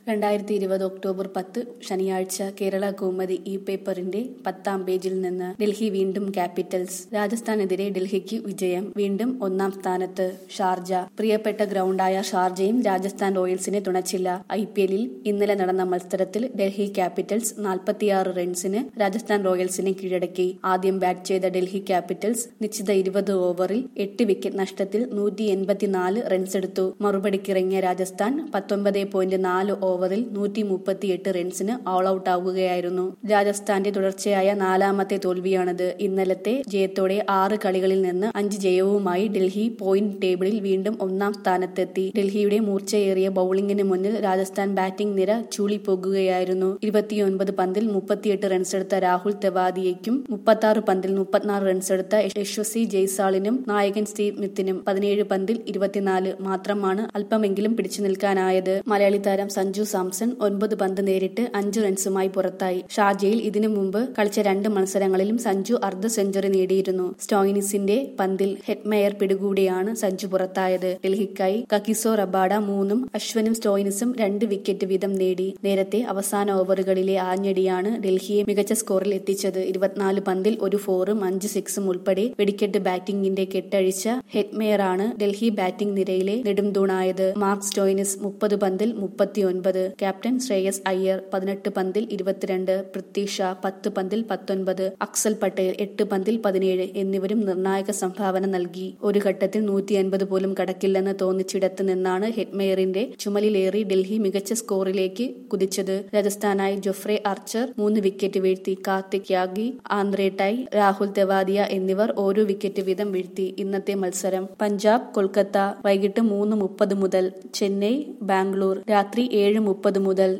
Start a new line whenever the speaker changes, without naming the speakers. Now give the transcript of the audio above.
രണ്ടായിരത്തി ഇരുപത് ഒക്ടോബർ പത്ത് ശനിയാഴ്ച കേരള കൗമുദി ഈ പേപ്പറിന്റെ പത്താം പേജിൽ നിന്ന് ഡൽഹി വീണ്ടും ക്യാപിറ്റൽസ് രാജസ്ഥാനെതിരെ ഡൽഹിക്ക് വിജയം വീണ്ടും ഒന്നാം സ്ഥാനത്ത് ഷാർജ പ്രിയപ്പെട്ട ഗ്രൗണ്ടായ ഷാർജയും രാജസ്ഥാൻ റോയൽസിനെ തുണച്ചില്ല ഐ പി എല്ലിൽ ഇന്നലെ നടന്ന മത്സരത്തിൽ ഡൽഹി ക്യാപിറ്റൽസ് നാൽപ്പത്തിയാറ് റൺസിന് രാജസ്ഥാൻ റോയൽസിനെ കീഴടക്കി ആദ്യം ബാറ്റ് ചെയ്ത ഡൽഹി ക്യാപിറ്റൽസ് നിശ്ചിത ഇരുപത് ഓവറിൽ എട്ട് വിക്കറ്റ് നഷ്ടത്തിൽ നൂറ്റി എൺപത്തിനാല് റൺസെടുത്തു മറുപടിക്കിറങ്ങിയ രാജസ്ഥാൻ പത്തൊമ്പത് പോയിന്റ് നാല് ഓവറിൽ നൂറ്റി മുപ്പത്തിയെട്ട് റൺസിന് ഓൾ ഔട്ട് ആവുകയായിരുന്നു രാജസ്ഥാന്റെ തുടർച്ചയായ നാലാമത്തെ തോൽവിയാണിത് ഇന്നലത്തെ ജയത്തോടെ ആറ് കളികളിൽ നിന്ന് അഞ്ച് ജയവുമായി ഡൽഹി പോയിന്റ് ടേബിളിൽ വീണ്ടും ഒന്നാം സ്ഥാനത്തെത്തി ഡൽഹിയുടെ മൂർച്ചയേറിയ ബൌളിംഗിന് മുന്നിൽ രാജസ്ഥാൻ ബാറ്റിംഗ് നിര ചൂളിപ്പോകുകയായിരുന്നു ഇരുപത്തിയൊൻപത് പന്തിൽ മുപ്പത്തിയെട്ട് റൺസെടുത്ത രാഹുൽ തെവാദിയയ്ക്കും മുപ്പത്തി പന്തിൽ മുപ്പത്തിനാല് റൺസെടുത്ത യശസ്വി ജയ്സാളിനും നായകൻ സ്റ്റീവ് സ്മിത്തിനും പതിനേഴ് പന്തിൽ ഇരുപത്തിനാല് മാത്രമാണ് അല്പമെങ്കിലും പിടിച്ചു നിൽക്കാനായത് മലയാളി താരം സഞ്ജു സാംസൺ ഒൻപത് പന്ത് നേരിട്ട് അഞ്ച് റൺസുമായി പുറത്തായി ഷാർജയിൽ ഇതിനു മുമ്പ് കളിച്ച രണ്ട് മത്സരങ്ങളിലും സഞ്ജു അർദ്ധ സെഞ്ചുറി നേടിയിരുന്നു സ്റ്റോയിനിസിന്റെ പന്തിൽ ഹെഡ്മയർ പിടികൂടിയാണ് സഞ്ജു പുറത്തായത് ഡൽഹിക്കായി കക്കിസോ റബാഡ മൂന്നും അശ്വനും സ്റ്റോയിനിസും രണ്ട് വിക്കറ്റ് വീതം നേടി നേരത്തെ അവസാന ഓവറുകളിലെ ആഞ്ഞടിയാണ് ഡൽഹിയെ മികച്ച സ്കോറിൽ എത്തിച്ചത് ഇരുപത്തിനാല് പന്തിൽ ഒരു ഫോറും അഞ്ച് സിക്സും ഉൾപ്പെടെ വെടിക്കെട്ട് ബാറ്റിംഗിന്റെ കെട്ടഴിച്ച ഹെഡ്മേയറാണ് ഡൽഹി ബാറ്റിംഗ് നിരയിലെ നെടുംതൂണായത് മാർക്ക് സ്റ്റോയിനിസ് മുപ്പത് പന്തിൽ മുപ്പത്തിയൊൻപത് ക്യാപ്റ്റൻ ശ്രേയസ് അയ്യർ പതിനെട്ട് പന്തിൽ ഇരുപത്തിരണ്ട് പൃഥ്വി ഷാ പത്ത് പന്തിൽ പത്തൊൻപത് അക്സൽ പട്ടേൽ എട്ട് പന്തിൽ പതിനേഴ് എന്നിവരും നിർണായക സംഭാവന നൽകി ഒരു ഘട്ടത്തിൽ നൂറ്റി അൻപത് പോലും കടക്കില്ലെന്ന് തോന്നിച്ചിടത്ത് നിന്നാണ് ഹെഡ്മേയറിന്റെ ചുമലിലേറി ഡൽഹി മികച്ച സ്കോറിലേക്ക് കുതിച്ചത് രാജസ്ഥാനായി ജൊഫ്രെ ആർച്ചർ മൂന്ന് വിക്കറ്റ് വീഴ്ത്തി കാർത്തിക് യാഗി ആന്ത്രേട്ടായി രാഹുൽ തെവാദിയ എന്നിവർ ഓരോ വിക്കറ്റ് വീതം വീഴ്ത്തി ഇന്നത്തെ മത്സരം പഞ്ചാബ് കൊൽക്കത്ത വൈകിട്ട് മൂന്ന് മുപ്പത് മുതൽ ചെന്നൈ ബാംഗ്ലൂർ രാത്രി ഏഴ് മുപ്പത് മുതൽ